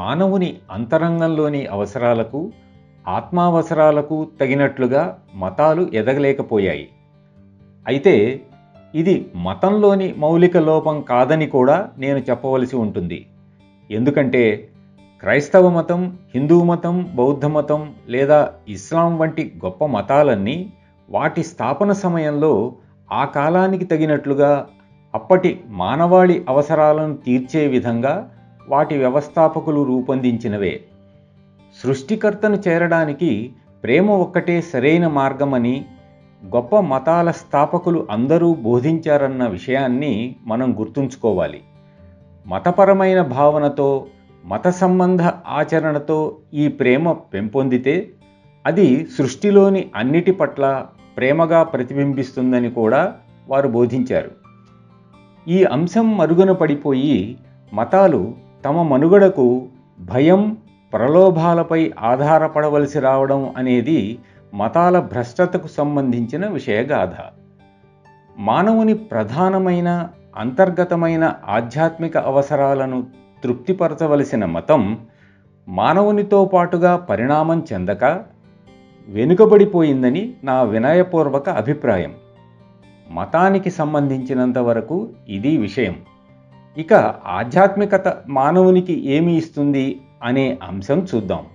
మానవుని అంతరంగంలోని అవసరాలకు ఆత్మావసరాలకు తగినట్లుగా మతాలు ఎదగలేకపోయాయి అయితే ఇది మతంలోని మౌలిక లోపం కాదని కూడా నేను చెప్పవలసి ఉంటుంది ఎందుకంటే క్రైస్తవ మతం హిందూ మతం బౌద్ధ మతం లేదా ఇస్లాం వంటి గొప్ప మతాలన్నీ వాటి స్థాపన సమయంలో ఆ కాలానికి తగినట్లుగా అప్పటి మానవాళి అవసరాలను తీర్చే విధంగా వాటి వ్యవస్థాపకులు రూపొందించినవే సృష్టికర్తను చేరడానికి ప్రేమ ఒక్కటే సరైన మార్గమని గొప్ప మతాల స్థాపకులు అందరూ బోధించారన్న విషయాన్ని మనం గుర్తుంచుకోవాలి మతపరమైన భావనతో మత సంబంధ ఆచరణతో ఈ ప్రేమ పెంపొందితే అది సృష్టిలోని అన్నిటి పట్ల ప్రేమగా ప్రతిబింబిస్తుందని కూడా వారు బోధించారు ఈ అంశం మరుగున పడిపోయి మతాలు తమ మనుగడకు భయం ప్రలోభాలపై ఆధారపడవలసి రావడం అనేది మతాల భ్రష్టతకు సంబంధించిన విషయగాథ మానవుని ప్రధానమైన అంతర్గతమైన ఆధ్యాత్మిక అవసరాలను తృప్తిపరచవలసిన మతం మానవునితో పాటుగా పరిణామం చెందక వెనుకబడిపోయిందని నా వినయపూర్వక అభిప్రాయం మతానికి సంబంధించినంత వరకు ఇది విషయం ఇక ఆధ్యాత్మికత మానవునికి ఏమి ఇస్తుంది అనే అంశం చూద్దాం